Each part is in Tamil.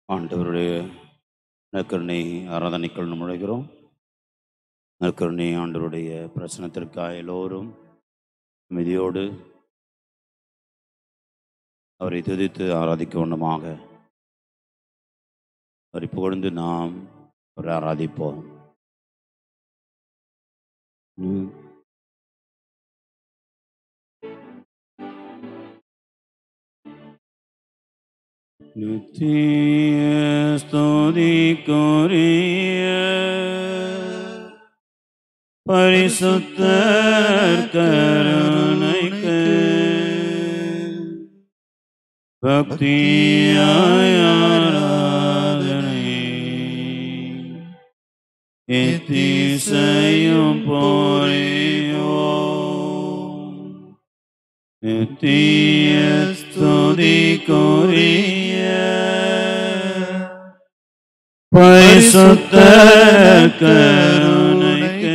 ஆண்டவருடைய நற்கருணை ஆராதனைக்குள் நுழைகிறோம் நற்கருணை ஆண்டவருடைய பிரசனத்திற்காக எல்லோரும் அமைதியோடு அவரை துதித்து ஆராதிக்க வண்ணமாக அவரை புகழ்ந்து நாம் அவரை ஆராதிப்போம் ம். நித்திய ஸ்துதிக்குரிய பரிசுத்தர் கருணைக்கு பக்தியாய் ஆராதனை எத்திசையும் போரியோம் நித்திய ஸ்துதிக்குரிய பரிசுத்த கருணைக்கு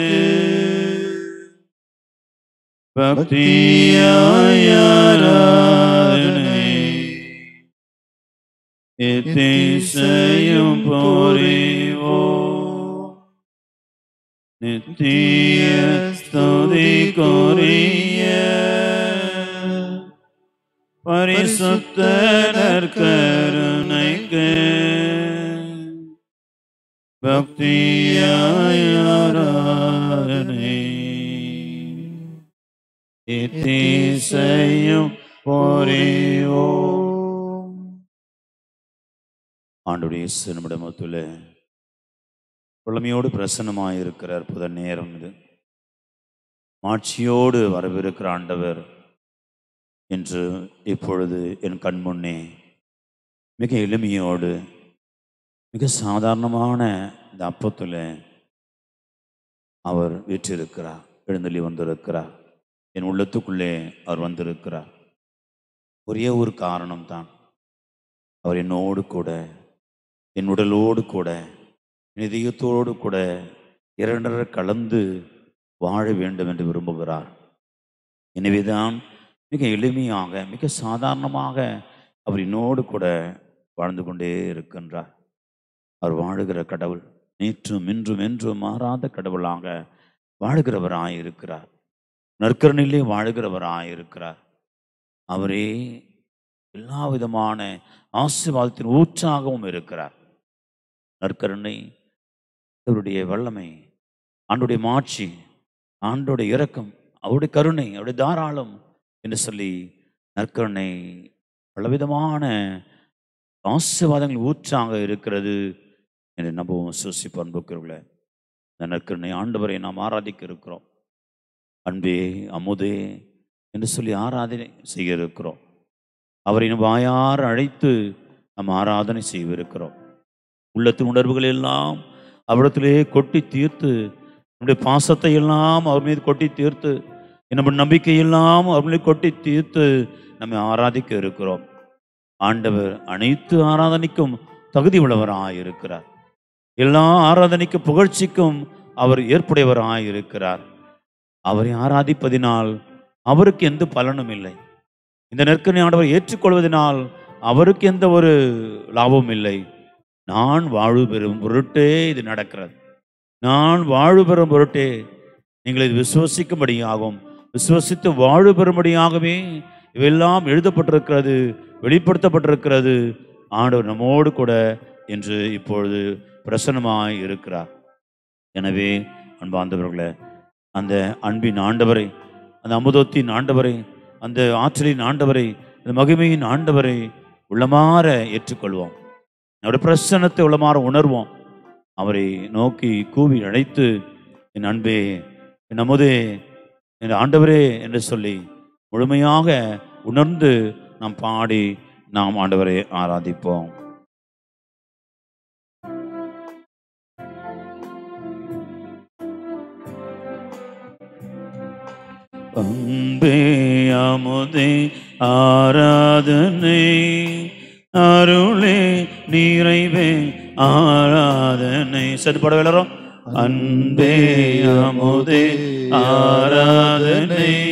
பக்தியாய் ஆராதனை எத்திசையும் போரிவோம் நித்திய ஸ்துதிக்குரிய பரிசுத்தர் கருணைக்கு பக்தியாய் ஆராதனை இத்தீசையும் போரியோம் ஆண்டுடைய சிறுமிடமத்துல குழமையோடு பிரசன்னமாயிருக்கிற அற்புத நேரம் இது மாட்சியோடு வரவிருக்கிற ஆண்டவர் என்று இப்பொழுது என் கண்முன்னே மிக எளிமையோடு மிக சாதாரணமான இந்த அப்பத்தில் அவர் வீற்றிருக்கிறார் எழுந்தள்ளி வந்திருக்கிறார் என் உள்ளத்துக்குள்ளே அவர் வந்திருக்கிறார் ஒரே ஒரு காரணம்தான் அவர் என்னோடு கூட என் உடலோடு கூட என் இதயத்தோடு கூட இரண்டரை கலந்து வாழ வேண்டும் என்று விரும்புகிறார் எனவேதான் மிக எளிமையாக மிக சாதாரணமாக அவர் என்னோடு கூட வாழ்ந்து கொண்டே இருக்கின்றார் அவர் வாழுகிற கடவுள் நேற்றும் இன்றும் என்றும் மாறாத கடவுளாக வாழுகிறவராய் இருக்கிறார் நற்கரணிலே வாழுகிறவராய் இருக்கிறார் அவரே எல்லா விதமான ஆசீர்வாதத்தின் ஊற்றாகவும் இருக்கிறார் நற்கருணை அவருடைய வல்லமை ஆண்டுடைய மாட்சி ஆண்டுடைய இரக்கம் அவருடைய கருணை அவருடைய தாராளம் என்று சொல்லி நற்கருணை பலவிதமான ஆசீர்வாதங்கள் ஊற்றாக இருக்கிறது என்று நம்பவும் சுசி பண்புக்கிறவர்கள இந்த நற்கருணை ஆண்டவரை நாம் ஆராதிக்க இருக்கிறோம் அன்பே அமுதே என்று சொல்லி ஆராதனை செய்ய இருக்கிறோம் அவரை நம் வாயார அழைத்து நாம் ஆராதனை செய்விருக்கிறோம் உள்ளத்தின் உணர்வுகள் எல்லாம் அவரிடத்திலே கொட்டி தீர்த்து நம்முடைய பாசத்தை எல்லாம் அவர் மீது கொட்டி தீர்த்து நம்ம நம்பிக்கை எல்லாம் அவர் மீது கொட்டி தீர்த்து நம்மை ஆராதிக்க இருக்கிறோம் ஆண்டவர் அனைத்து ஆராதனைக்கும் தகுதி உள்ளவராய் இருக்கிறார் எல்லா ஆராதனைக்கு புகழ்ச்சிக்கும் அவர் ஏற்புடையவராய் இருக்கிறார் அவரை ஆராதிப்பதினால் அவருக்கு எந்த பலனும் இல்லை இந்த நெருக்கடி ஆண்டவர் ஏற்றுக்கொள்வதனால் அவருக்கு எந்த ஒரு லாபமும் இல்லை நான் வாழ்வு பெறும் பொருட்டே இது நடக்கிறது நான் வாழ்வு பெறும் பொருட்டே நீங்கள் இது விசுவசிக்கும்படியாகும் விசுவசித்து வாழ்வு பெறும்படியாகவே இவையெல்லாம் எழுதப்பட்டிருக்கிறது வெளிப்படுத்தப்பட்டிருக்கிறது ஆண்டவர் நம்மோடு கூட என்று இப்பொழுது பிரசன்னமாய் இருக்கிறார் எனவே அன்பார்ந்தவர்களே அந்த அன்பின் ஆண்டவரை அந்த அமுதத்தின் ஆண்டவரை அந்த ஆற்றலின் ஆண்டவரை அந்த மகிமையின் ஆண்டவரை உள்ளமாற ஏற்றுக்கொள்வோம் அவருடைய பிரசன்னத்தை உள்ளமாற உணர்வோம் அவரை நோக்கி கூவி அழைத்து என் அன்பே என் அமுதே என் ஆண்டவரே என்று சொல்லி முழுமையாக உணர்ந்து நாம் பாடி நாம் ஆண்டவரை ஆராதிப்போம் அன்பே அமுதே ஆராதனை அருளே நிறைவே ஆராதனை சரி பட விளரும் அன்பே அமுதே ஆராதனை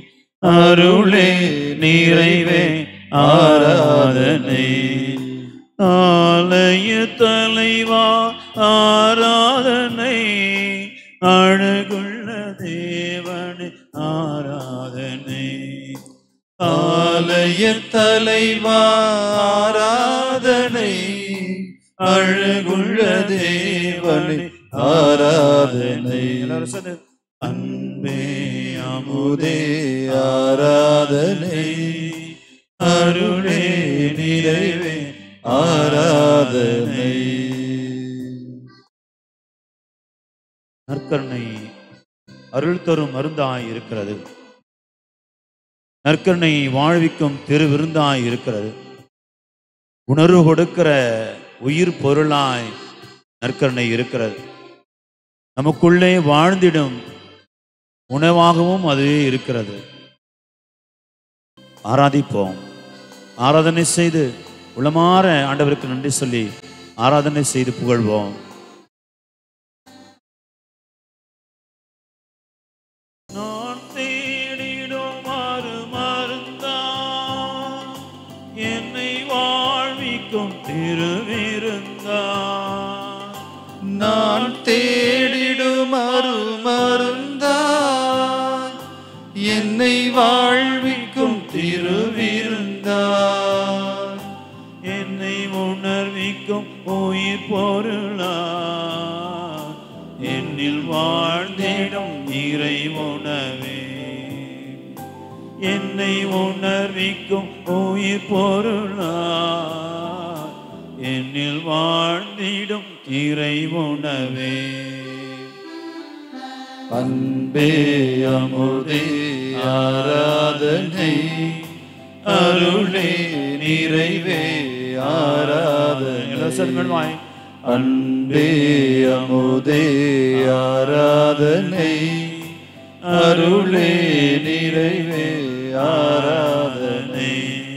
அருளே நிறைவே ஆராதனை ஆலய தலைவா ஆராதனை அழகுள்ள தேவனே ஆராதனை ஆலய தலைவா ஆராதனை அழகுள்ள தேவனை ஆராதனை எல்லாரும் சேர்ந்து அன்பே அமுதே ஆராதனை அருளே நிறைவே ஆராதனை நற்கருணை அருள் தரும் மருந்தாய் இருக்கிறது நற்கருணை வாழ்விக்கும் திருவிருந்தாய் இருக்கிறது உணர்வு கொடுக்கிற உயிர் பொருளாய் நற்கருணை இருக்கிறது நமக்குள்ளே வாழ்ந்திடும் உணவாகவும் அதுவே இருக்கிறது ஆராதிப்போம் ஆராதனை செய்து உளமாற ஆண்டவருக்கு நன்றி சொல்லி ஆராதனை செய்து புகழ்வோம் நான் தேடிடுமாறு மருந்தான் என்னை வாழ்விக்கும் திருவிருந்தான் நான் தேடிடும் அருமருந்தாய் என்னை வாழ்விக்கும் திருவிருந்தாய் என்னை உணர்விக்கும் உயிர் பொருளா என்னில் வாழ்ந்திடும் இறை உணவே என்னை உணர்விக்கும் உயிர் பொருளா என்னில் வாழ்ந்திடும் இறை உணவே அன்பே அமுதே ஆராதனை அருளே நிறைவே ஆராதனை எல்லாரும் சேர்ந்து வாய் அன்பே அமுதே ஆராதனை அருளே நிறைவே ஆராதனை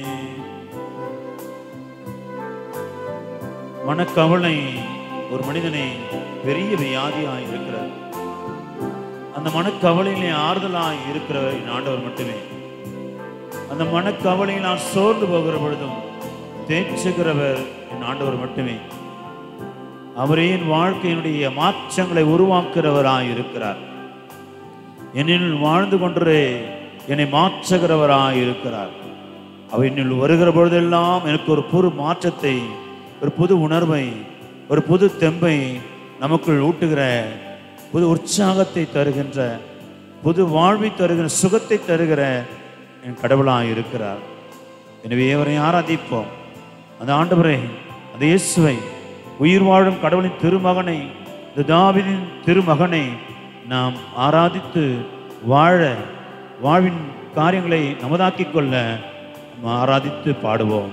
மனக்கவலை ஒரு மனிதனை பெரிய வியாதியாய் இருக்கிறார் அந்த மனக்கவலையிலே ஆறுதலாய் இருக்கிறவர் என் ஆண்டவர் மட்டுமே அந்த மனக்கவலையில் நான் சோர்ந்து போகிற பொழுதும் தேற்றுகிறவர் என் ஆண்டவர் மட்டுமே அவரே என் வாழ்க்கையினுடைய மாற்றங்களை உருவாக்குறவராய் இருக்கிறார் என்னில் வாழ்ந்து கொண்டே என்னை மாற்றுகிறவராய் இருக்கிறார் அவர் என்னில் வருகிற பொழுதெல்லாம் எனக்கு ஒரு புது மாற்றத்தை ஒரு புது உணர்வை ஒரு புது தெம்பை நமக்குள் ஊட்டுகிற புது உற்சாகத்தை தருகின்ற புது வாழ்வை தருகிற சுகத்தை தருகிற என் கடவுளாய் இருக்கிறார் எனவே அவரை ஆராதிப்போம் அந்த ஆண்டவரை அந்த இயேசுவை உயிர் வாழும் கடவுளின் திருமகனை இந்த தாவீதின் திருமகனை நாம் ஆராதித்து வாழ வாழ்வின் காரியங்களை நமதாக்கிக் கொள்ள நாம் ஆராதித்து பாடுவோம்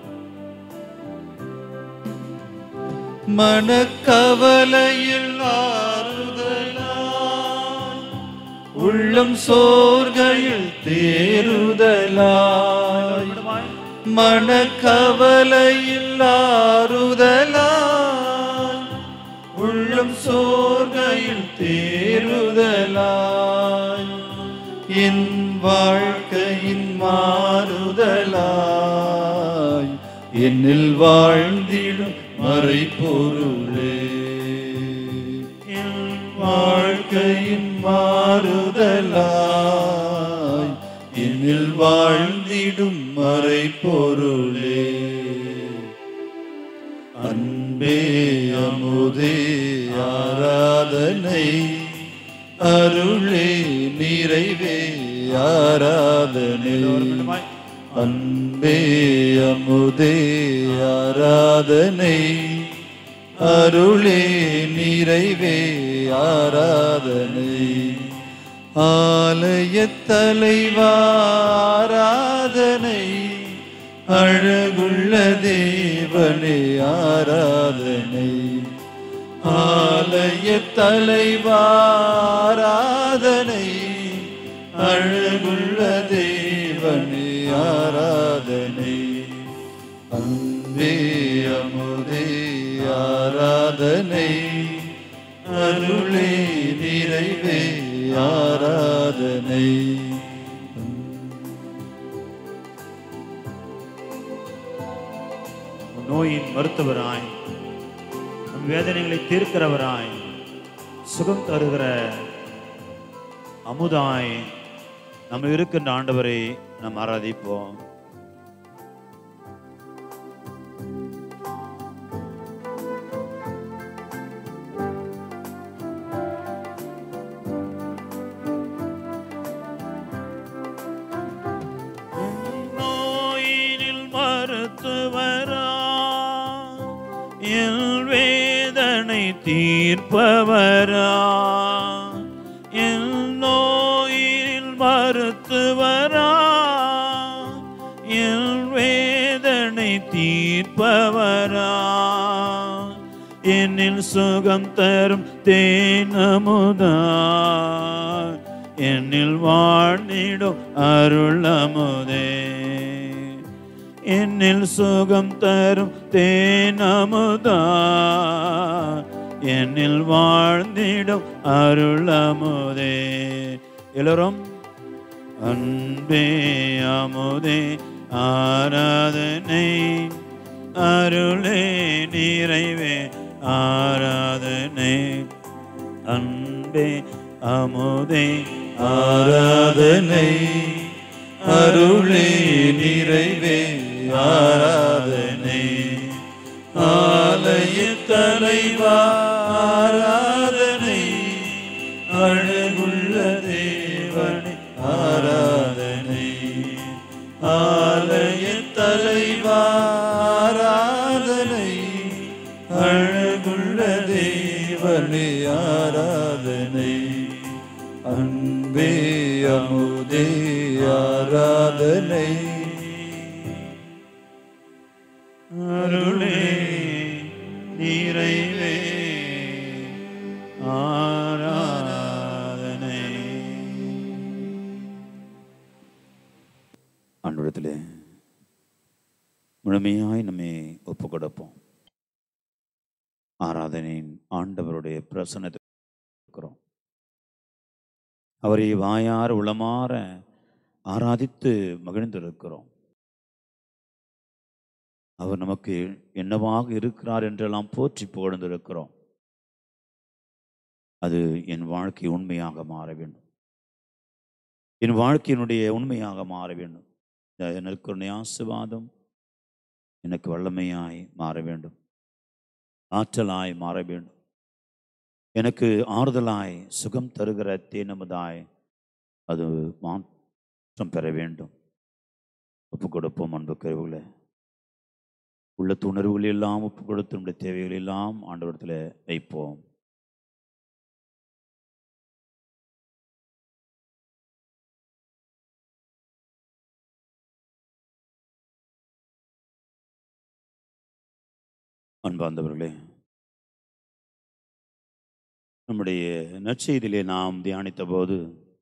மனக்கவலையில் ஆறுதலாய் உள்ளம் சோர்கையில் தேறுதலாய் மனக்கவலையில் ஆறுதலாய் உள்ளம் சோர்கையில் தேறுதலாய் என் வாழ்க்கையின் மாறுதலாய் என்னில் வாழ்ந்திடும் மறைப்பொருளே என் வாழ்க்கையின் மாறுதலாய் என்னில் வாழ்ந்திடும் மறைப்பொருளே அன்பே அமுதே ஆராதனை அருளே நிறைவே ஆராதனை அன்பே அமுதே ஆராதனை அருளே நிறைவே ஆராதனை ஆலய தலைவா ஆராதனை அழகுள்ள தேவனே ஆராதனை ஆலய தலைவா ஆராதனை அழகுள்ள தேவனே ஆராதனை அன்பே அமுதே ஆராதனை அருளே நிறைவே ஆராதனை நோயின் மருத்துவராய் நம் வேதனைகளை தீர்க்கிறவராய் சுகம் தருகிற அமுதாய் நம்ம இருக்கின்ற ஆண்டவரை நாம் ஆராதிப்போம் நோயினில் மருத்துவரா என் வேதனை தீர்ப்பவரா என் நோயில் மருத்துவரா என் வேதனை தீர்ப்பவரா என்னில் சுகம் தரும் தேனமுதா என்னில் வாழ்ந்திடும் அருளமுதே என்னில் சுகம் தரும் தேனமுதா என்னில் வாழ்ந்திடும் அருளமுதே எல்லோரும் அன்பே அமுதே ஆராதனை அருளே நிறைவே ஆராதனை அன்பே அமுதே ஆராதனை அருளே நிறைவே ஆராதனை ஆலய தலைவா ஆராதனை அழகுள்ள தேவனை ஆராதனை ஆலய தலைவா ஆராதனை அழகுள்ள தேவனே ஆராதனை அன்பே அமுதே ஆராதனை அருளே நிறைவே ஆராதனை ஆண்டவரத்திலே முழுமையாய் நம்மை ஒப்பு கொடுப்போம் ஆராதனையின் ஆண்டவருடைய பிரசன்னத்தில் இருக்கிறோம் அவரை வாயார் உளமாற ஆராதித்து மகிழ்ந்திருக்கிறோம் அவர் நமக்கு என்னவாக இருக்கிறார் என்றெல்லாம் போற்றி புகழ்ந்திருக்கிறோம் அது என் வாழ்க்கை உண்மையாக மாற வேண்டும் என் வாழ்க்கையினுடைய உண்மையாக மாற வேண்டும் இந்த எனக்கு ஆசிர்வாதம் எனக்கு வல்லமையாய் மாற வேண்டும் ஆற்றலாய் மாற வேண்டும் எனக்கு ஆறுதலாய் சுகம் தருகிற தேனமுதாய் அது மாற்றம் பெற வேண்டும் ஒப்பு கொடுப்போம் அன்பு கருவுகளை உள்ள துணர்வுகள் எல்லாம் ஒப்பு கொடுத்து நம்முடைய தேவைகள் எல்லாம் ஆண்டவரத்தில் வைப்போம் அன்பார்ந்தவர்களே நம்முடைய நற்செய்தியிலே நாம் தியானித்த போது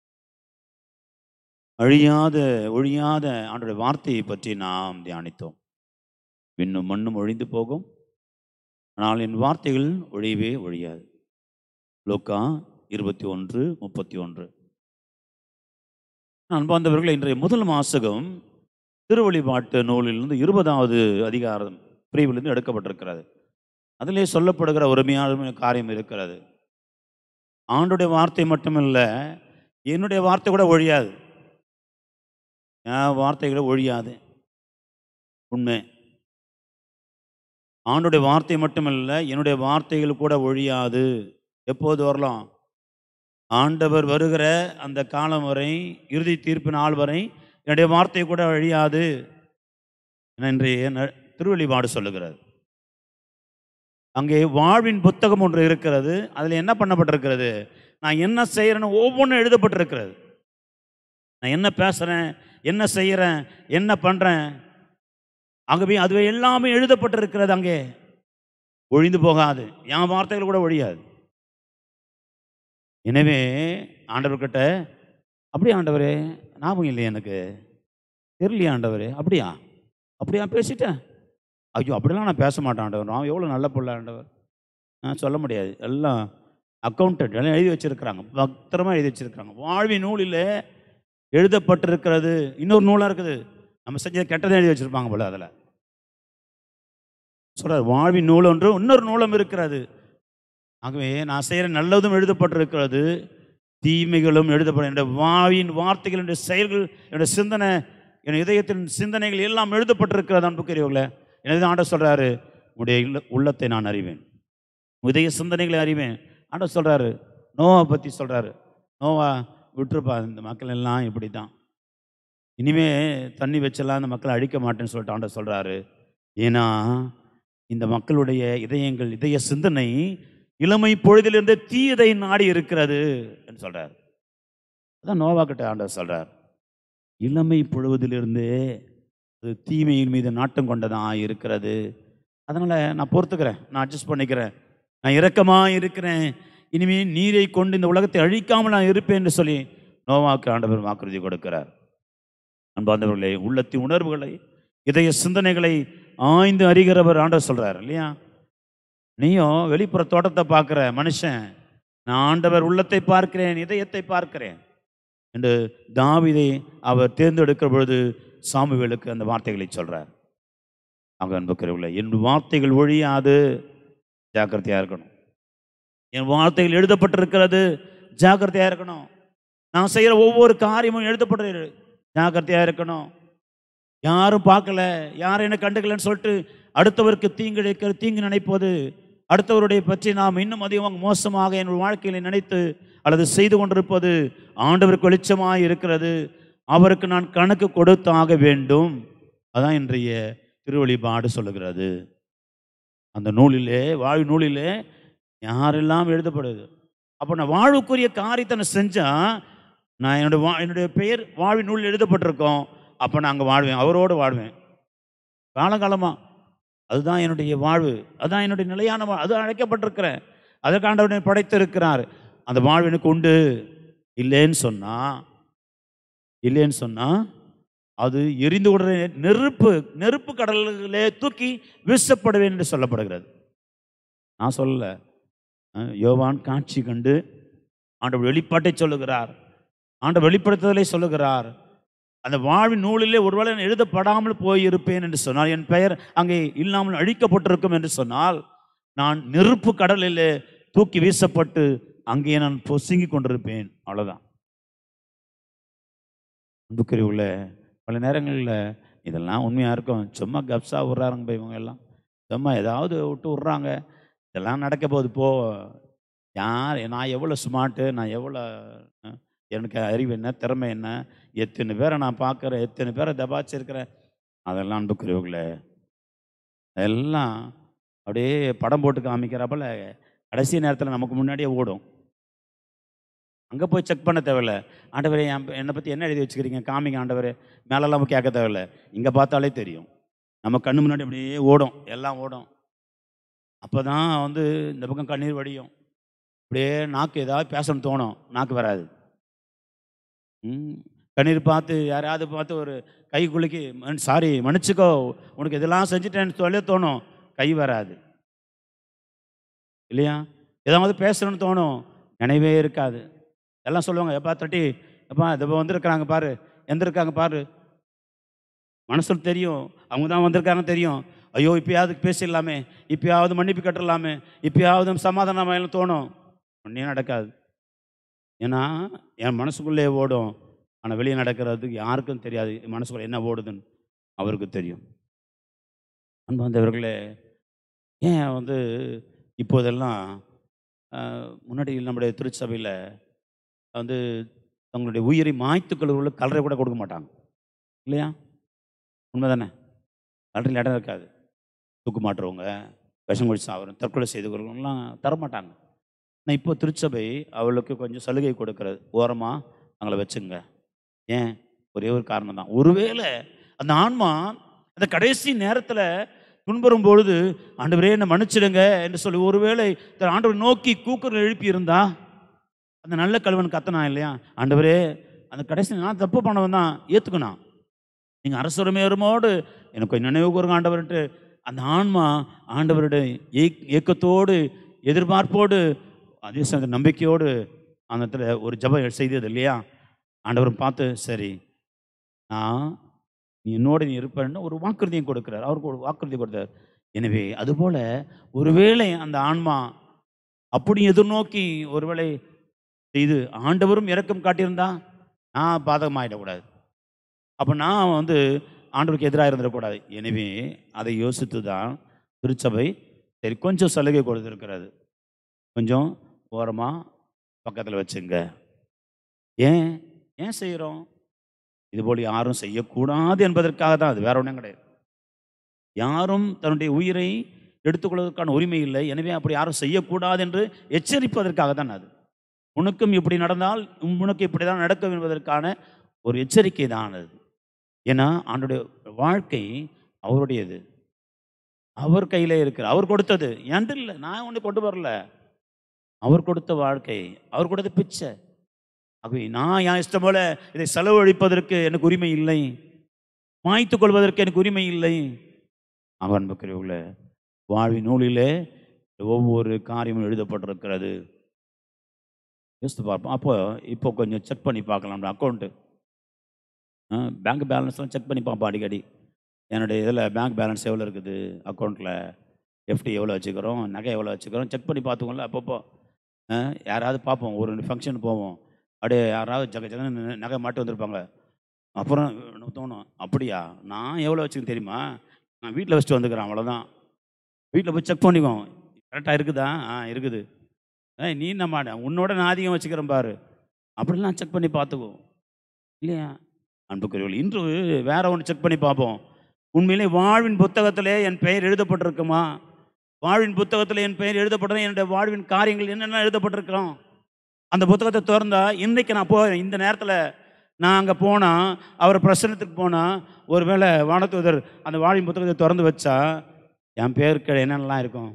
அழியாத ஒழியாத ஆண்டுடைய வார்த்தையை பற்றி நாம் தியானித்தோம் விண்ணும் மண்ணும் ஒழிந்து போகும் ஆனால் என் வார்த்தைகள் ஒழியவே ஒழியாது லோக்கா இருபத்தி ஒன்று முப்பத்தி ஒன்று அன்பார்ந்தவர்கள் இன்றைய முதல் மாசகம் திருவழிபாட்டு நூலிலிருந்து இருபதாவது அதிகாரம் பிரிவிலிருந்து எடுக்கப்பட்டிருக்கிறது அதிலே சொல்லப்படுகிற ஒருமையான காரியம் இருக்கிறது ஆண்டுடைய வார்த்தை மட்டுமில்ல என்னுடைய வார்த்தை கூட ஒழியாது என் வார்த்தைகளை ஒழியாது உண்மை ஆண்டுடைய வார்த்தை மட்டுமல்ல என்னுடைய வார்த்தைகள் கூட ஒழியாது எப்போது வரலாம் ஆண்டவர் வருகிற அந்த காலம் வரை இறுதி தீர்ப்பு நாள் வரை என்னுடைய வார்த்தை கூட அழியாது என இன்றைய ந- திருவெளிபாடு சொல்லுகிறது அங்கே வாழ்வின் புத்தகம் ஒன்று இருக்கிறது அதில் என்ன பண்ணப்பட்டிருக்கிறது நான் என்ன செய்கிறேன்னு ஒவ்வொன்றும் எழுதப்பட்டிருக்கிறது நான் என்ன பேசுகிறேன் என்ன செய்கிறேன் என்ன பண்ணுறேன் ஆகவே அதுவே எல்லாமே எழுதப்பட்டிருக்கிறது அங்கே ஒழிந்து போகாது என் வார்த்தைகள் கூட ஒழியாது எனவே ஆண்டவர்கிட்ட அப்படியா ஆண்டவரே ஞாபகம் இல்லையா எனக்கு தெரியலையா ஆண்டவரே அப்படியா அப்படியா பேசிட்டேன் ஐயோ அப்படிலாம் நான் பேச மாட்டேன் ஆண்டவர் நான் எவ்வளோ நல்ல பிள்ளை ஆண்டவர் நான் சொல்ல முடியாது எல்லாம் அக்கௌண்டன்ட் எல்லாம் எழுதி வச்சிருக்கிறாங்க பத்திரமா எழுதி வச்சிருக்கிறாங்க வாழ்வின் நூலில் எழுதப்பட்டிருக்கிறது இன்னொரு நூலாக இருக்குது நம்ம செஞ்ச கெட்டதை எழுதி வச்சிருப்பாங்க போல அதில் சொல்றார் வாழ்வின் நூல் ஒன்று இன்னொரு நூலம் இருக்கிறது ஆகவே நான் செய்கிற நல்லதும் எழுதப்பட்டிருக்கிறது தீமைகளும் எழுதப்படும் என்னுடைய வாவின் வார்த்தைகள் என்னுடைய செயல்கள் என்னுடைய சிந்தனை என் இதயத்தின் சிந்தனைகள் எல்லாம் எழுதப்பட்டிருக்கிறது அன்புக்குரியவர்களே எனவே ஆண்டவர் சொல்றாரு உடைய இல்ல- உள்ளத்தை நான் அறிவேன் இதய சிந்தனைகளை அறிவேன் ஆண்டவர் சொல்றாரு நோவா பற்றி சொல்றாரு நோவா விட்டுருப்பா இந்த மக்கள் எல்லாம் இப்படி தான் இனிமே தண்ணி வச்செல்லாம் இந்த மக்களை அழிக்க மாட்டேன்னு சொல்லிட்டு ஆண்டவர் சொல்றாரு ஏன்னா இந்த மக்களுடைய இதயங்கள் இதய சிந்தனை இளமை பொழுதிலிருந்து தீயதை நாடி இருக்கிறது என்று சொல்றார் அதான் நோவா கிட்ட ஆண்டவர் சொல்றார் இளமை பொழுவதிலிருந்தே அது தீமையின் மீது நாட்டம் கொண்டதா இருக்கிறது அதனால நான் பொறுத்துக்கிறேன் நான் அட்ஜஸ்ட் பண்ணிக்கிறேன் நான் இரக்கமா இருக்கிறேன் இனிமே நீரை கொண்டு இந்த உலகத்தை அழிக்காமல் நான் இருப்பேன் என்று சொல்லி நோவாக்கு ஆண்டவர் வாக்குறுதி கொடுக்கிறார் அன்பார்ந்தவர்களே உள்ளத்தின் உணர்வுகளை இதய சிந்தனைகளை ஆய்ந்து அறிகிறவர் ஆண்டவர் சொல்றார் இல்லையா நீயும் வெளிப்புற தோட்டத்தை பார்க்குற மனுஷன் நான் ஆண்டவர் உள்ளத்தை பார்க்கிறேன் இதயத்தை பார்க்கிறேன் என்று தாவீதை அவர் தேர்ந்தெடுக்கிற பொழுது சாமுவேலுக்கு அந்த வார்த்தைகளை சொல்றார் அங்கே அன்புக்கிறவில்லை என் வார்த்தைகள் ஒழியாது ஜாக்கிரதையா இருக்கணும் என் வார்த்தைகள் எழுதப்பட்டிருக்கிறது ஜாக்கிரதையா இருக்கணும் நான் செய்கிற ஒவ்வொரு காரியமும் எழுதப்பட்டிரு ஜாக்கிரதையா இருக்கணும் யாரும் பார்க்கல யாரும் என்ன கண்டுக்கலன்னு சொல்லிட்டு அடுத்தவருக்கு தீங்கு இழைக்கிற தீங்கு நினைப்பது அடுத்தவருடைய பற்றி நாம் இன்னும் அதிகமாக மோசமாக என் வாழ்க்கையில் நினைத்து அல்லது செய்து கொண்டிருப்பது ஆண்டவருக்கு வெளிச்சமாக இருக்கிறது அவருக்கு நான் கணக்கு கொடுத்தாக வேண்டும் அதான் இன்றைய திருவழிபாடு சொல்லுகிறது அந்த நூலிலே வாழ்வு நூலிலே யாரெல்லாம் எழுதப்படுது அப்போ நான் வாழ்வுக்குரிய காரியத்தை நான் செஞ்சால் நான் என்னுடைய வா என்னுடைய பெயர் வாழ்வின் நூலில் எழுதப்பட்டிருக்கோம் அப்போ நான் அங்கே வாழ்வேன் அவரோடு வாழ்வேன் காலகாலமாக அதுதான் என்னுடைய வாழ்வு அதுதான் என்னுடைய நிலையான வாழ் அது அழைக்கப்பட்டிருக்கிறேன் அதற்காண்டவனை படைத்திருக்கிறார் அந்த வாழ்வு எனக்கு உண்டு இல்லைன்னு சொன்னா இல்லைன்னு சொன்னா அது எரிந்து உடனே நெருப்பு நெருப்பு கடல்களே தூக்கி வீசப்படுவேன் என்று சொல்லப்படுகிறது நான் சொல்லல அஹ் யோவான் காட்சி கண்டு ஆண்டவர் வெளிப்பாட்டை சொல்லுகிறார் ஆண்டவர் வெளிப்படுத்துதலை சொல்லுகிறார் அந்த வாழ்வின் நூலிலே ஒருவேளை நான் எழுதப்படாமல் போயிருப்பேன் என்று சொன்னால் என் பெயர் அங்கே இல்லாமல் அழிக்கப்பட்டிருக்கும் என்று சொன்னால் நான் நெருப்பு கடலிலே தூக்கி வீசப்பட்டு அங்கே நான் பொசுங்கி கொண்டிருப்பேன் அவ்வளோதான் அன்புக்குரிய உள்ள பல நேரங்களில் இதெல்லாம் உண்மையாக இருக்கும் சும்மா கப்ஸா விட்றாருங்க போய் இவங்க எல்லாம் சும்மா ஏதாவது விட்டு விட்றாங்க இதெல்லாம் நடக்க போகுது போ யார் நான் எவ்வளோ ஸ்மார்ட்டு நான் எவ்வளோ அஹ், எனக்கு அறிவு என்ன திறமை என்ன எத்தனை பேரை நான் பார்க்குறேன் எத்தனை பேரை தபாச்சிருக்கிறேன் அதெல்லாம் அன்புக்குரியவங்களே எல்லாம் அப்படியே படம் போட்டு காமிக்கிறப்பல கடைசி நேரத்தில் நமக்கு முன்னாடியே ஓடும் அங்கே போய் செக் பண்ண தேவையில்ல ஆண்டவரே என் என்னை பற்றி என்ன எழுதி வச்சுக்கிறீங்க காமிங்க ஆண்டவரே மேலெல்லாம் நம்ம கேட்க தேவையில்ல இங்கே பார்த்தாலே தெரியும் நம்ம கண்ணு முன்னாடி அப்படியே ஓடும் எல்லாம் ஓடும் அப்போ தான் வந்து இந்த பக்கம் கண்ணீர் வடியும் அப்படியே நாக்கு ஏதாவது பேசணும்னு தோணும் நாக்கு வராது ம் கண்ணீர் பார்த்து யாரையாவது பார்த்து ஒரு கை குலுக்கி சாரி மன்னிச்சுக்கோ உனக்கு இதெல்லாம் செஞ்சுட்டேன்னு சொல்ல தோணும் கை வராது இல்லையா ஏதாவது பேசணும்னு தோணும் நினைவே இருக்காது எல்லாம் சொல்லுவாங்க எப்பா தட்டி எப்பா இப்போ வந்திருக்கிறாங்க பாரு எந்திருக்காங்க பாரு மனசுல தெரியும் அவங்க தான் வந்திருக்காங்க தெரியும் ஐயோ இப்பயாவது பேசிடலாமே இப்பயாவது மன்னிப்பு கட்டலாமே இப்பயாவது சமாதானமாயிலும் தோணும் ஒன்றே நடக்காது ஏன்னா என் மனசுக்குள்ளே ஓடும் ஆனால் வெளியே நடக்கிறதுக்கு யாருக்கும் தெரியாது என் மனசுக்குள்ள என்ன ஓடுதுன்னு அவருக்கு தெரியும் அன்பு வந்தவர்களே ஏன் வந்து இப்போதெல்லாம் ஆஹ், முன்னாடி நம்முடைய திருச்சபையில் வந்து தங்களுடைய உயிரை மாய்த்து கொள்வர்களுக்கு கலரை கூட கொடுக்க மாட்டாங்க இல்லையா உண்மை தானே கலரில் இடம் இருக்காது தூக்கு மாட்டுறவங்க விஷம் குடிச்சு சாவரம் தற்கொலை செய்து கொள்வங்கலாம் தரமாட்டாங்க ஆனால் இப்போ திருச்சபை அவளுக்கு கொஞ்சம் சலுகை கொடுக்கறது ஓரமாக அவங்கள வச்சுங்க ஏன் ஒரே ஒரு காரணம் தான் ஒருவேளை அந்த ஆன்மா அந்த கடைசி நேரத்தில் துன்புறும் பொழுது ஆண்டவரே என்னை மன்னிச்சிடுங்க என்று சொல்லி ஒருவேளை தன் ஆண்டவர் நோக்கி கூக்குரல் எழுப்பி இருந்தா அந்த நல்ல கல்வன் கத்தனா இல்லையா ஆண்டவரே அந்த கடைசி நான் தப்பு பண்ணவன் தான் ஏற்றுக்கணும் நீங்கள் அரசுரிமையருமோடு எனக்கு கொஞ்சம் நினைவு கூறுங்க ஆண்டவர்ன்ட்டு அந்த ஆன்மா ஆண்டவருடைய ஏக் ஏக்கத்தோடு எதிர்பார்ப்போடு அதே சமயத்தில் நம்பிக்கையோடு அந்த இடத்துல ஒரு ஜெபம் செய்தது இல்லையா ஆண்டவரும் பார்த்து சரி நான் நீ என்னோட நீ இருப்பேன்னு ஒரு வாக்குறுதியும் கொடுக்குறார் அவருக்கு ஒரு வாக்குறுதி கொடுத்தார் எனவே அதுபோல ஒருவேளை அந்த ஆன்மா அப்படி எதிர்நோக்கி ஒருவேளை செய்து ஆண்டவரும் இரக்கம் காட்டியிருந்தா நான் பாதகமாயிடக்கூடாது அப்போ நான் வந்து ஆண்டவருக்கு எதிராக இருந்துடக்கூடாது எனவே அதை யோசித்து தான் திருச்சபை சரி கொஞ்சம் சலுகை கொடுத்துருக்கிறது கொஞ்சம் ஓரமாக பக்கத்தில் வச்சுங்க ஏன் ஏன் செய்கிறோம் இதுபோல் யாரும் செய்யக்கூடாது என்பதற்காக தான் அது வேற ஒன்றும் கிடையாது யாரும் தன்னுடைய உயிரை எடுத்துக்கொள்வதற்கான உரிமை இல்லை எனவே அப்படி யாரும் செய்யக்கூடாது என்று எச்சரிப்பதற்காக தான் அது உனக்கும் இப்படி நடந்தால் உனக்கு இப்படி தான் நடக்கும் என்பதற்கான ஒரு எச்சரிக்கை தான் அது ஏன்னா ஆண்டுடைய வாழ்க்கை அவருடையது அவர் கையிலே இருக்கிற அவர் கொடுத்தது என்கிட்ட இல்லை நான் ஒன்று கொண்டு வரல அவர் கொடுத்த வாழ்க்கை அவர் கொடுத்த பிச்சை ஆகவே நான் என் இஷ்டம் போல இதை செலவழிப்பதற்கு எனக்கு உரிமை இல்லை மாய்த்து கொள்வதற்கு எனக்கு உரிமை இல்லை அவன் பக்கிறவங்கள வாழ்வின் நூலிலே ஒவ்வொரு காரியமும் எழுதப்பட்டிருக்கிறது யோசித்து பார்ப்போம் அப்போ இப்போ கொஞ்சம் செக் பண்ணி பார்க்கலாம் அக்கௌண்ட்டு பேங்க் பேலன்ஸ்லாம் செக் பண்ணி பார்ப்போம் அடிக்கடி என்னுடைய இதில் பேங்க் பேலன்ஸ் எவ்வளோ இருக்குது அக்கௌண்ட்டில் எஃப்டி எவ்வளோ வச்சுக்கிறோம் நகை எவ்வளோ வச்சுக்கிறோம் செக் பண்ணி பார்த்துக்கோங்கள அப்பப்போ ஆ, யாராவது பார்ப்போம் ஒரு ரெண்டு ஃபங்க்ஷன் போவோம் அப்படியே யாராவது ஜக ஜகன்னு நகை மாட்டு வந்திருப்பாங்க அப்புறம் எனக்கு தோணும் அப்படியா நான் எவ்வளோ வச்சுக்கன்னு தெரியுமா நான் வீட்டில் வச்சுட்டு வந்துக்கிறேன் அவ்வளோதான் வீட்டில் போய் செக் பண்ணிக்குவோம் கரெக்டாக இருக்குதா ஆ இருக்குது ஏய் நீ என்ன மாட உன்னோட நான் அதிகம் வச்சுக்கிறேன் பாரு அப்படிலாம் செக் பண்ணி பார்த்துக்குவோம் இல்லையா அன்புக்குரியவர்கள் இன்று வேற ஒன்று செக் பண்ணி பார்ப்போம் உண்மையிலே வாழ்வின் புத்தகத்திலே என் பெயர் எழுதப்பட்டிருக்குமா வாழ்வின் புத்தகத்தில் என் பெயர் எழுதப்பட்டது என்னுடைய வாழ்வின் காரியங்கள் என்னென்ன எழுதப்பட்டிருக்கிறோம் அந்த புத்தகத்தை திறந்தா இன்றைக்கு நான் போ இந்த நேரத்தில் நான் அங்கே போனால் அவர் பிரசனத்துக்கு போனால் ஒருவேளை வானதூதர் அந்த வாழ்வின் புத்தகத்தை திறந்து வச்சா என் பேருக்கு என்னென்னலாம் இருக்கும்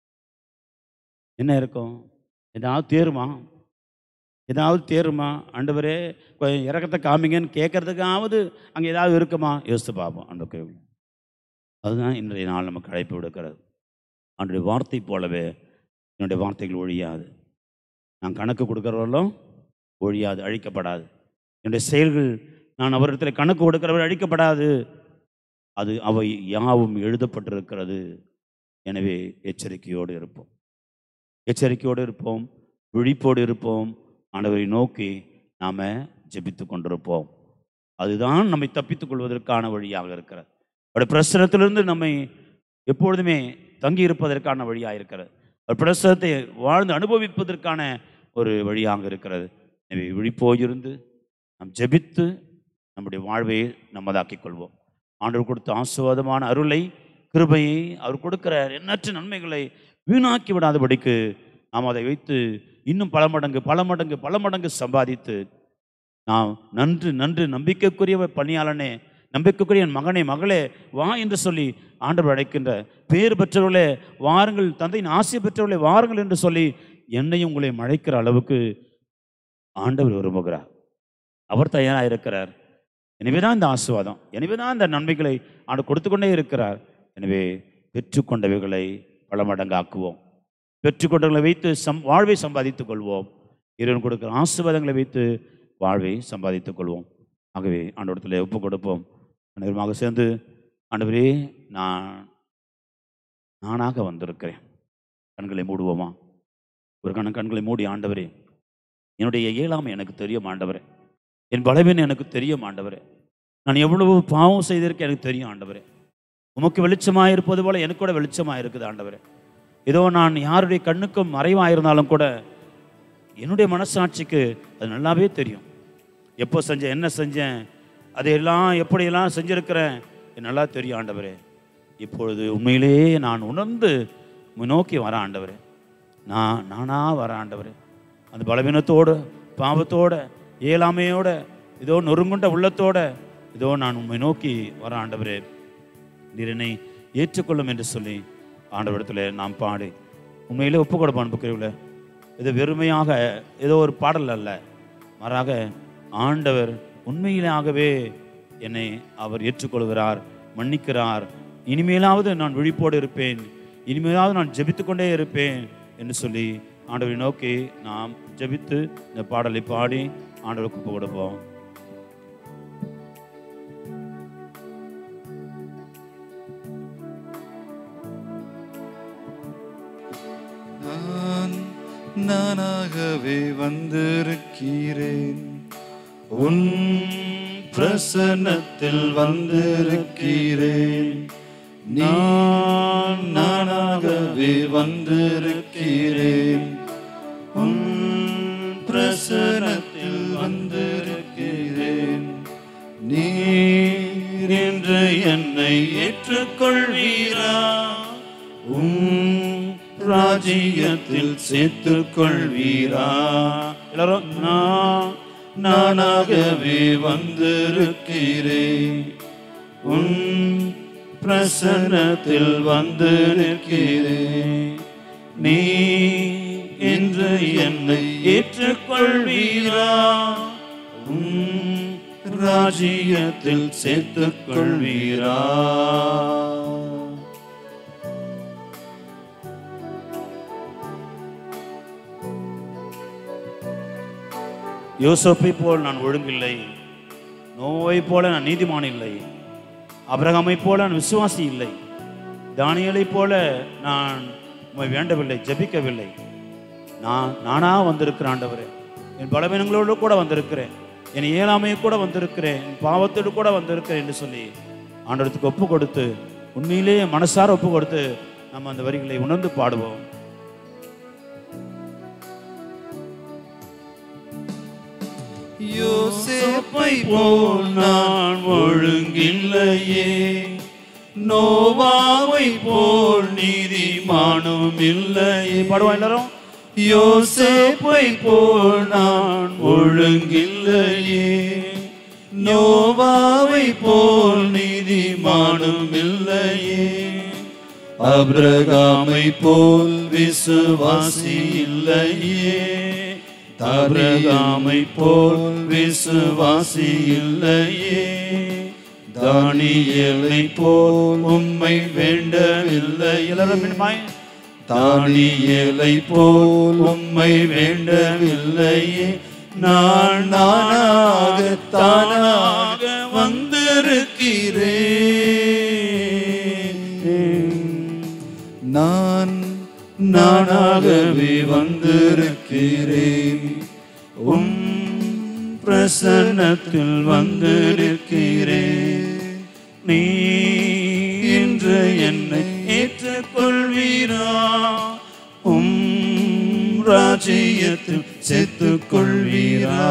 என்ன இருக்கும் ஏதாவது தேருமா ஏதாவது தேருமா ஆண்டவரே கொஞ்சம் இறக்கத்தை காமிங்கன்னு கேட்கறதுக்காவது அங்கே ஏதாவது இருக்குமா யோசித்து பார்ப்போம் ஆண்டு அதுதான் இன்றைய நாள் நமக்கு அழைப்பு விடுக்கிறது ஆண்டுடைய வார்த்தை போலவே என்னுடைய வார்த்தைகள் ஒழியாது நான் கணக்கு கொடுக்குறவர்களும் ஒழியாது அழிக்கப்படாது என்னுடைய செயல்கள் நான் அவரிடத்தில் கணக்கு கொடுக்கிறவர் அழிக்கப்படாது அது அவை யாவும் எழுதப்பட்டிருக்கிறது எனவே எச்சரிக்கையோடு இருப்போம் எச்சரிக்கையோடு இருப்போம் விழிப்போடு இருப்போம் ஆண்டவரை நோக்கி நாம் ஜெபித்து கொண்டிருப்போம் அதுதான் நம்மை தப்பித்துக் கொள்வதற்கான வழியாக இருக்கிறது அவருடைய பிரசனத்திலிருந்து நம்மை எப்பொழுதுமே தங்கி இருப்பதற்கான வழியாக இருக்கிறது அவர் பிரசனத்தை வாழ்ந்து அனுபவிப்பதற்கான ஒரு வழியாக இருக்கிறது எனவே விழிப்போயிருந்து நாம் ஜெபித்து நம்முடைய வாழ்வை நம்மதாக்கிக் கொள்வோம் ஆண்டவர் கொடுத்த ஆசுவாதமான அருளை கிருபையை அவர் கொடுக்கிற எண்ணற்ற நன்மைகளை வீணாக்கி விடாதபடிக்கு நாம் அதை வைத்து இன்னும் பல மடங்கு பல மடங்கு பல மடங்கு சம்பாதித்து நாம் நன்று நன்று நம்பிக்கைக்குரிய பணியாளனே நம்பிக்கைக்குரிய என் மகனே மகளே வா என்று சொல்லி ஆண்டவர் அழைக்கின்ற பேர் பெற்றவர்களே வாருங்கள் தந்தையின் ஆசை பெற்றவர்களே வாருங்கள் என்று சொல்லி என்னையும் உங்களையும் அழைக்கிற அளவுக்கு ஆண்டவர் விரும்புகிறார் அவர் தயாராக இருக்கிறார் எனவே தான் இந்த ஆசுவாதம் எனவே தான் இந்த நன்மைகளை ஆண்டு கொடுத்து கொண்டே இருக்கிறார் எனவே பெற்றுக்கொண்டவைகளை பல மடங்காக்குவோம் பெற்றுக்கொண்டவர்களை வைத்து சம் வாழ்வை சம்பாதித்துக் கொள்வோம் இறைவன் கொடுக்கிற ஆசீர்வாதங்களை வைத்து வாழ்வை சம்பாதித்துக் கொள்வோம் ஆகவே ஆண்டவரத்தில் ஒப்பு கொடுப்போம் அனைவருமாக சேர்ந்து ஆண்டவரே நான் நானாக வந்திருக்கிறேன் கண்களை மூடுவோமா ஒரு கண கண்களை மூடி ஆண்டவரே என்னுடைய இயலாமை எனக்கு தெரியும் ஆண்டவரே என் பலவீனம் எனக்கு தெரியும் ஆண்டவரே நான் எவ்வளவு பாவம் செய்திருக்கேன் எனக்கு தெரியும் ஆண்டவரே உமக்கு வெளிச்சமாக இருப்பது போல எனக்கு கூட வெளிச்சமாக இருக்குது ஆண்டவரே ஏதோ நான் யாருடைய கண்ணுக்கும் மறைவாக இருந்தாலும் கூட என்னுடைய மனசாட்சிக்கு அது நல்லாவே தெரியும் எப்போ செஞ்சேன் என்ன செஞ்சேன் அதையெல்லாம் எப்படியெல்லாம் செஞ்சிருக்கிறேன் எனக்கு நல்லா தெரியும் ஆண்டவரே இப்பொழுது உண்மையிலேயே நான் உணர்ந்து உம்மை நோக்கி வரேன் ஆண்டவரே நான் நானா வரேன் ஆண்டவரே அந்த பலவீனத்தோடு பாவத்தோட இயலாமையோட இதோ நொறுங்குண்ட உள்ளத்தோட இதோ நான் உண்மை நோக்கி வரேன் ஆண்டவரே நீர் என்னை ஏற்றுக்கொள்ளும் என்று சொல்லி ஆண்டவரிடத்தில் நாம் பாடி உண்மையிலே ஒப்பு கொடுப்போம் அனுப்புக்கிறீங்கள இது வெறுமையாக ஏதோ ஒரு பாடல் அல்ல மாறாக ஆண்டவர் உண்மையிலாகவே என்னை அவர் ஏற்றுக்கொள்கிறார் மன்னிக்கிறார் இனிமேலாவது நான் விழிப்போடு இருப்பேன் இனிமேலாவது நான் ஜெபித்து கொண்டே இருப்பேன் என்று சொல்லி ஆண்டவரை நோக்கி நாம் ஜெபித்து இந்த பாடலை பாடி ஆண்டவருக்கு ஒப்பு கொடுப்போம் நானாகவே வந்திருக்கிறேன் உன் பிரசன்னத்தில் வந்திருக்கிறேன் நான் நானாகவே வந்திருக்கிறேன் உன் பிரசன்னத்தில் வந்திருக்கிறேன் நீர் என்று என்னை ஏற்றுக்கொள்வீரா உம் ராஜ்யத்தில் சேர்த்துக் கொள்வீரா எல்லாரும் நான் நானாகவே வந்திருக்கிறேன் உன் பிரசன்னத்தில் வந்திருக்கிறேன் நீ என்று என்னை ஏற்றுக்கொள்வீரா உன் ராஜ்யத்தில் சேர்த்துக் கொள்வீரா யோசப்பை போல் நான் ஒழுங்கில்லை நோவை போல நான் நீதிமான் இல்லை அபிரகாமை போல நான் விசுவாசி இல்லை தானியலைப் போல நான் உம்மை வேண்டவில்லை ஜெபிக்கவில்லை நான் நானா வந்திருக்கிறேன் ஆண்டவரே என் பலவீனங்களோடு கூட வந்திருக்கிறேன் என் இயலாமையை கூட வந்திருக்கிறேன் என் பாவத்தோடு கூட வந்திருக்கிறேன் என்று சொல்லி ஆண்டவரத்துக்கு ஒப்பு கொடுத்து உண்மையிலேயே மனசார ஒப்பு கொடுத்து நம்ம அந்த வரிகளை உணர்ந்து பாடுவோம் யோசேப்பை போல் நான் ஒழுங்கில்லையே நோவாவை போல் நீதிமானும் இல்லையே பாடுவோம் எல்லாரும் யோசேப்பை போல் நான் ஒழுங்கில்லையே நோவாவை போல் நீதிமானும் இல்லையே அப்ரகாமை போல் விசுவாசி இல்லையே அப்ரகாமை போல் விசுவாசி இல்லையே தானியலை போல் உம்மை வேண்டவில்லை எல்லாரும் மீண்டுமாய் தானியலை போல் உம்மை வேண்டவில்லையே நான் நானாக தானாக வந்திருக்கிறேன் நான் நானாகவே வந்திருக்கிறேன் உம் பிரசன்னத்தில் வந்திருக்கிறேன் நீ இன்று என்னை ஏற்றுக்கொள்வீரா உம் ராஜ்யத்தில் சேர்த்துக் கொள்வீரா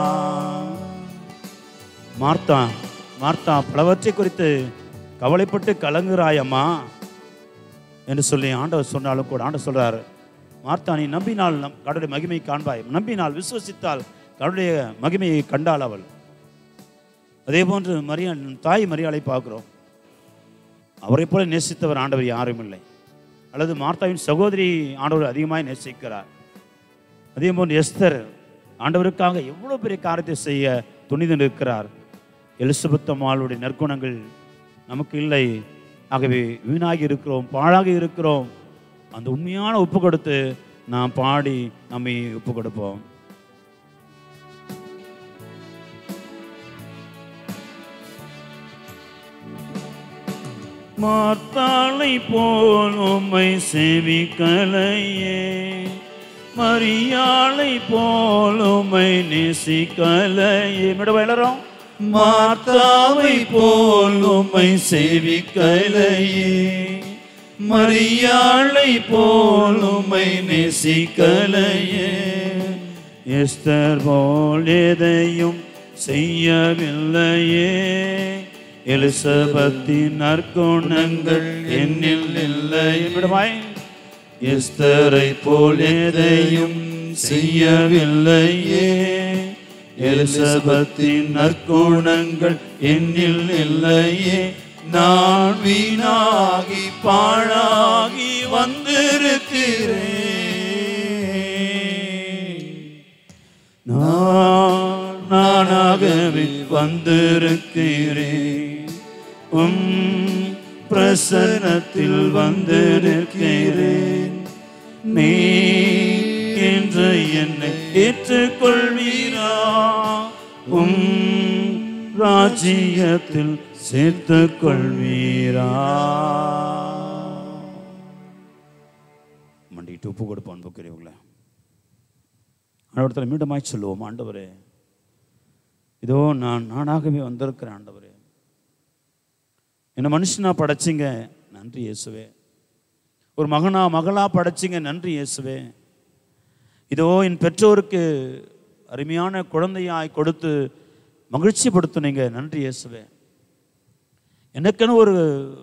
மார்த்தா மார்த்தா பலவற்றை குறித்து கவலைப்பட்டு கலங்குறாயம்மா என்று சொல்லி ஆண்டவர் சொன்னாலும் கூட ஆண்டவர் சொல்றாரு மார்த்தா நீ நம்பினால் நம் கடவுளுடைய மகிமையை காண்பாய் நம்பினால் விசுவசித்தால் கடவுளுடைய மகிமையை கண்டாள் அவள் அதே போன்று மரியா தாய் மரியாதை பார்க்கிறோம் அவரை போல நேசித்தவர் ஆண்டவர் யாரும் இல்லை அல்லது மார்த்தாவின் சகோதரி ஆண்டவர் அதிகமாக நேசிக்கிறார் அதே போன்று எஸ்தர் ஆண்டவருக்காக எவ்வளோ பெரிய காரியத்தை செய்ய துணிந்து நிற்கிறார் எலிசபெத் அம்மாளுடைய நற்குணங்கள் நமக்கு இல்லை ஆகவே வீணாகி இருக்கிறோம் பாழாக இருக்கிறோம் அந்த உண்மையான ஒப்பு கொடுத்து நாம் பாடி நம்மை ஒப்பு கொடுப்போம் மார்த்தாளை போல் உம்மை சேவிக்கலையே மரியாளை போல் உம்மை நேசிக்கலையே மேடம் எல்லாரும் மார்த்தாவை போல் உம்மை சேவிக்கலையே மரியாளை போல் உம்மை நேசிக்கலையே எஸ்தர் போல் எதையும் செய்யவில்லையே எலிசபத்தின் நற்குணங்கள் என்னில் இல்லை விடுவாய் எஸ்தரை போல் எதையும் செய்யவில்லையே எலிசபத்தின் நற்குணங்கள் என்னில் இல்லையே நான் வீணாகி பாழாகி வந்திருக்கிறேன் நான் நானாகவே வந்திருக்கிறேன் உம் பிரசன்னத்தில் வந்திருக்கிறேன் நீ என்று என்னை ஏற்றுக்கொள்வீரா உம் ராஜ்யத்தில் சேர்த்துக் கொள்வீரா மண்டிட்டு உப்பு கொடுப்போம் அன்புக்குரியவங்களே ஆண்டவரத்தில் மீண்டுமாய் சொல்லுவோம் ஆண்டவரே இதோ நான் நானாகவே வந்திருக்கிறேன் ஆண்டவரே என்னை மனுஷனா படைச்சிங்க நன்றி இயேசுவே ஒரு மகனா மகளா படைச்சிங்க நன்றி இயேசுவே இதோ என் பெற்றோருக்கு அருமையான குழந்தையாய் கொடுத்து மகிழ்ச்சிப்படுத்துனீங்க நன்றி இயேசுவே எனக்குன்னு ஒரு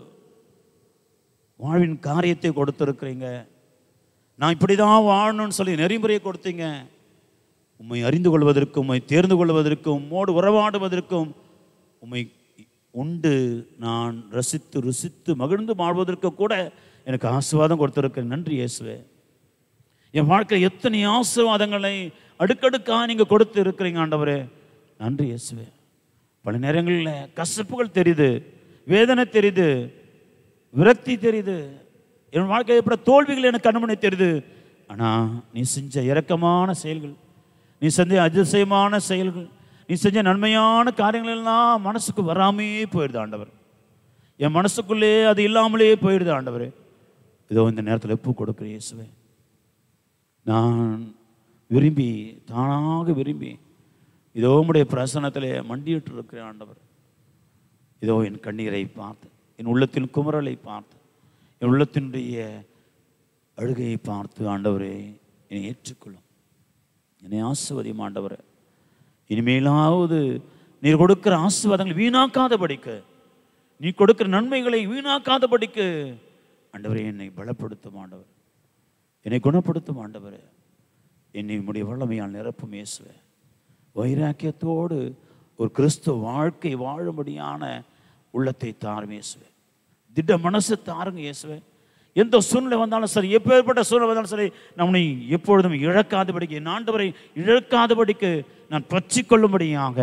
வாழ்வின் காரியத்தை கொடுத்துருக்குறீங்க நான் இப்படி தான் வாழணும்னு சொல்லி நெறிமுறையை கொடுத்தீங்க உம்மை அறிந்து கொள்வதற்கும் உம்மை தேர்ந்து கொள்வதற்கும் உம்மோடு உறவாடுவதற்கும் உம்மை உண்டு நான் ரசித்து ருசித்து மகிழ்ந்து வாழ்வதற்கு கூட எனக்கு ஆசீர்வாதம் கொடுத்துருக்க நன்றி இயேசுவே என் வாழ்க்கையில் எத்தனை ஆசீர்வாதங்களை அடுக்கடுக்காக நீங்கள் கொடுத்து இருக்கிறீங்க ஆண்டவரே நன்றி இயேசுவே பல நேரங்களில் கசப்புகள் தெரியுது வேதனை தெரியுது விரக்தி தெரியுது என் வாழ்க்கையில் ஏற்பட தோல்விகள் எனக்கு கண்மணி தெரியுது ஆனால் நீ செஞ்ச இரக்கமான செயல்கள் நீ செஞ்ச அதிசயமான செயல்கள் நீ செஞ்ச நன்மையான காரியங்கள் எல்லாம் மனசுக்கு வராமே போயிடுது ஆண்டவர் என் மனசுக்குள்ளே அது இல்லாமலே போயிடுது ஆண்டவர் இதோ இந்த நேரத்தில் எப்போ கொடுக்குற இயேசுவே நான் விரும்பி தானாக விரும்பி இதோ உம்முடைய பிரசனத்திலே மண்டியிட்டு இருக்கிற ஆண்டவர் இதோ என் கண்ணீரை பார்த்து என் உள்ளத்தின் குமரலை பார்த்து என் உள்ளத்தினுடைய அழுகையை பார்த்து ஆண்டவரே என்னை ஏற்றுக்கொள்ளும் என்னை ஆசிர்வதியும் ஆண்டவரே இனிமேலாவது நீர் கொடுக்கிற ஆசீர்வாதங்களை வீணாக்காதபடிக்கு நீ கொடுக்கிற நன்மைகளை வீணாக்காதபடிக்கு ஆண்டவரே என்னை பலப்படுத்தும் ஆண்டவர் என்னை குணப்படுத்தும் ஆண்டவர் என்னை உம்முடைய வல்லமையால் நிரப்பும் இயேசுவே வைராக்கியத்தோடு ஒரு கிறிஸ்துவ வாழ்க்கை வாழும்படியான உள்ளத்தை தாரும் இயேசுவே திட்ட மனசு தாருங்க இயேசுவே எந்த சூழ்நிலை வந்தாலும் சரி எப்பேற்பட்ட சூழ்நிலை வந்தாலும் சரி நம்மை எப்பொழுதும் இழக்காதபடிக்கு என் ஆண்டவரை இழக்காதபடிக்கு நான் பற்றிக்கொள்ளும்படியாக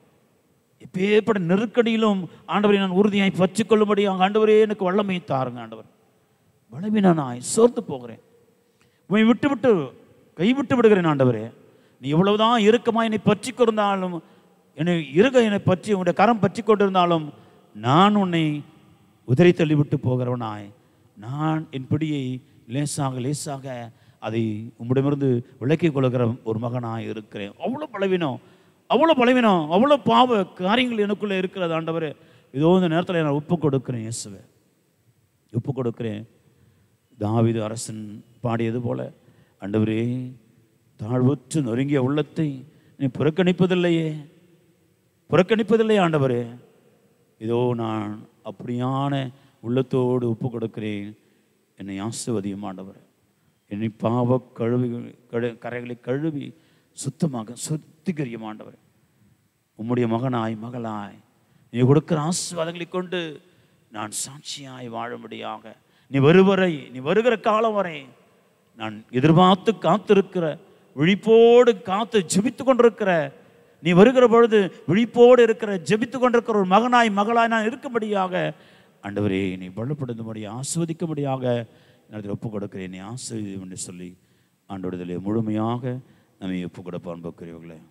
எப்பேற்பட்ட நெருக்கடியிலும் ஆண்டவரை நான் உறுதியாய் பற்றிக்கொள்ளும்படியாக ஆண்டவரே எனக்கு வல்லமையை தாருங்க ஆண்டவர் பலவீனனாய் சோர்ந்து போகிறேன் உண்மை விட்டு விட்டு கைவிட்டு விடுகிறேன் ஆண்டவரே நீ எவ்வளவுதான் இறுக்கமாக என்னை பற்றி கொண்டிருந்தாலும் என்னை இருக என்னை பற்றி உன்னுடைய கரம் பற்றி கொண்டிருந்தாலும் நான் உன்னை உதறி தள்ளிவிட்டு போகிறவனாய் நான் என் பிடியை லேசாக லேசாக அதை உம்மிடமிருந்து விலக்கிக் கொள்கிற ஒரு மகனாய் இருக்கிறேன் அவ்வளோ பலவீனம் அவ்வளோ பலவீனம் அவ்வளோ பாவ காரியங்கள் எனக்குள்ளே இருக்கிறது ஆண்டவரே இதோ இந்த நேரத்தில் நான் ஒப்பு கொடுக்கிறேன் இயேசுவே ஒப்பு கொடுக்கிறேன் தாவீது அரசன் பாடியது போல ஆண்டவரே தாழ்வுற்று நொறுங்கிய உள்ளத்தை நீ புறக்கணிப்பதில்லையே புறக்கணிப்பதில்லை ஆண்டவரே இதோ நான் அப்படியான உள்ளத்தோடு ஒப்பு கொடுக்கிறேன் என்னை ஆசிர்வதியும் ஆண்டவர் என்னை பாவ கழுவி கழு கரைகளை கழுவி சுத்தமாக சுத்திகரியும் ஆண்டவர் உம்முடைய மகனாய் மகளாய் நீ கொடுக்கிற ஆசீர்வாதங்களை கொண்டு நான் சாட்சியாய் வாழும்படியாக நீ வருவரை நீ வருகிற காலம் வரை நான் எதிர்பார்த்து காத்திருக்கிற விழிப்போடு காத்து ஜெபித்து கொண்டிருக்கிற நீ வருகிற பொழுது விழிப்போடு இருக்கிற ஜெபித்து கொண்டிருக்கிற ஒரு மகனாய் மகளாய் நான் இருக்கும்படியாக ஆண்டவரே நீ பலப்படுத்தும்படி ஆஸ்வதிக்கும்படியாக நான் ஒப்பு கொடுக்கிறேன் நீ ஆசிர்வதி என்று சொல்லி ஆண்டோடதிலே முழுமையாக நம்மை ஒப்பு கொடுப்போம் அன்புக்குரியவர்களே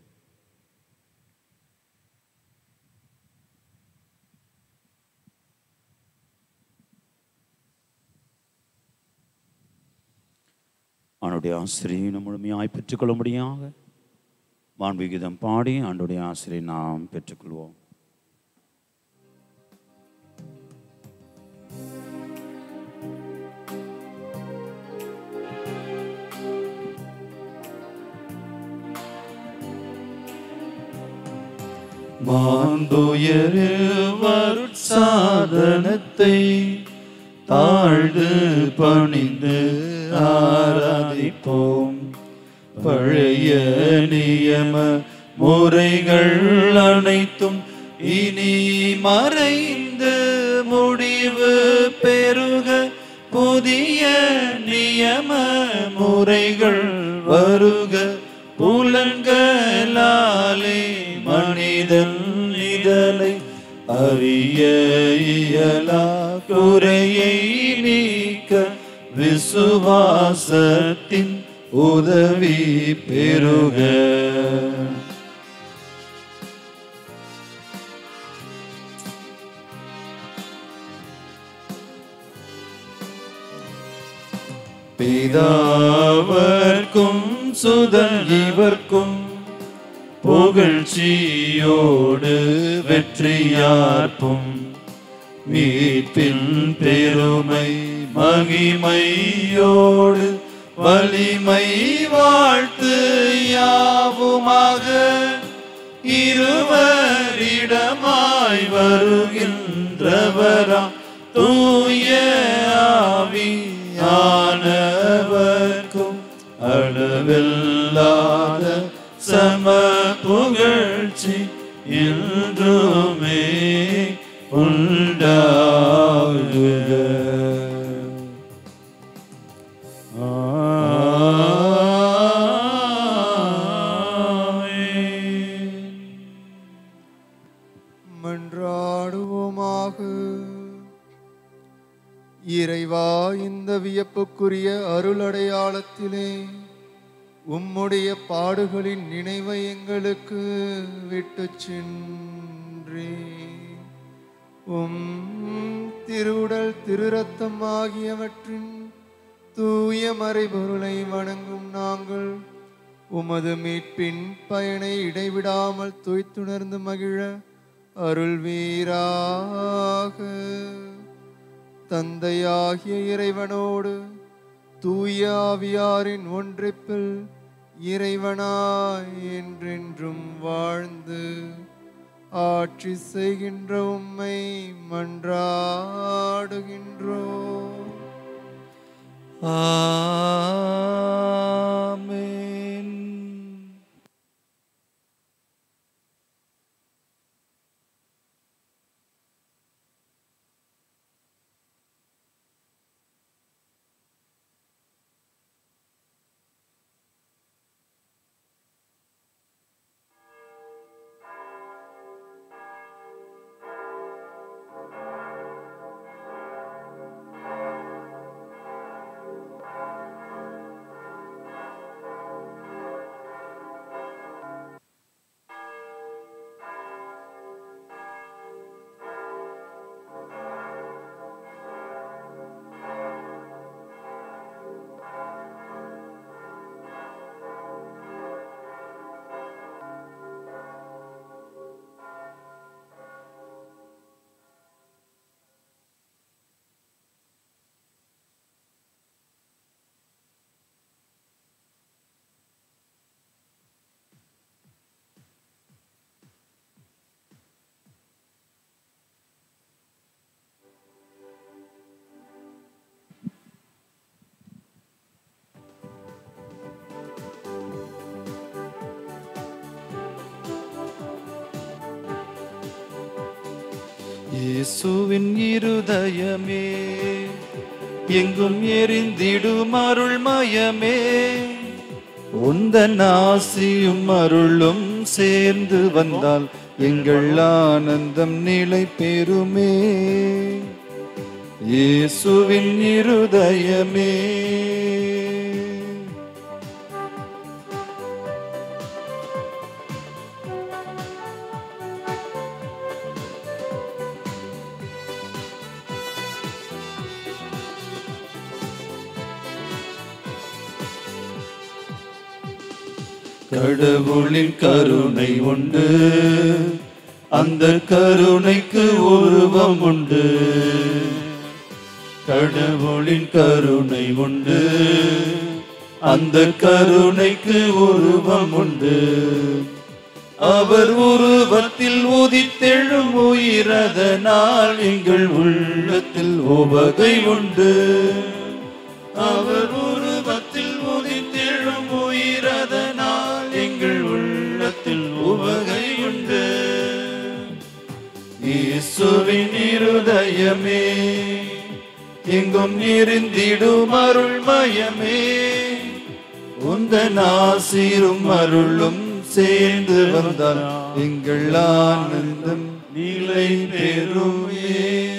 அவனுடைய ஆசிரியை முழுமையாய் பெற்றுக்கொள்ளும்படியாக வான்விகிதம் பாடி ஆண்டுடைய ஆசிரியை நாம் பெற்றுக்கொள்வோம் மாந்துயர் சாதனத்தை தாழ்ந்து பணிந்து ஆராதிப்போம் பழைய நியம முறைகள் அனைத்தும் இனி மறைந்து முடிவு பெருக புதிய நியம முறைகள் வருக புலன்களாலே மனிதன் இதனை அறிய இயலா குறையை நீக்க விசுவாசத்தின் உதவி பெருக பிதாவர்க்கும் சுதன் இவர்க்கும் புகழ்ச்சியோடு வெற்றியார்ப்பும் மீட்பின் பெருமை மகிமையோடு வலிமை வாழ்த்து யாவுமாக இருவரிடமாய் வருகின்றவரா தூய ஆவியானவர்க்கும் அளவில்லாத சம புகழ்ச்சி என்றுமே உண்டாகுக ஆமென். மன்றாடுவோமாக இறைவா இந்த வியப்புக்குரிய அருளடையாளத்திலே உம்முடைய பாடுகளின் நினைவை எங்களுக்கு விட்டுச் சென்றே உம் திருவுடல் திருரத்தம் ஆகியவற்றின் தூய மறைபொருளை வணங்கும் நாங்கள் உமது மீட்பின் பயனை இடைவிடாமல் துய்த்துணர்ந்து மகிழ அருள்வீராக தந்தையாகிய இறைவனோடு தூய ஆவியாரின் ஒன்றிப்பில் இறைவனாய் என்றென்றும் வாழ்ந்து ஆட்சி செய்கின்ற உம்மை மன்றாடுகின்றோம் ஆமென் இயேசுவின் இருதயமே எங்கும் எரிந்திடும் அருள்மயமே உந்தன் ஆசியும் அருளும் சேர்ந்து வந்தால் எங்கள் ஆனந்தம் நிலை பெறுமே இயேசுவின் இருதயமே கடவுளின் கருணை உண்டு அந்த கருணைக்கு உருவம் உண்டு கடவுளின் கருணை உண்டு அந்த கருணைக்கு உருவம் உண்டு அவர் உருவத்தில் உதித்தெழும் உயிரதனால் எங்கள் உள்ளத்தில் உவகை உண்டு அவர் உருவத்தில் உதித்தெழும் உயிரதனால் எங்கள் உள்ளத்தில் உவகை உண்டு இயேசுவின் இருதயமே எங்கும் இருந்திடும் அருள்மயமே உந்தன் ஆசீரும் அருளும் சேர்ந்து வந்தால் எங்கள் ஆனந்தம் நிலை பெறுமே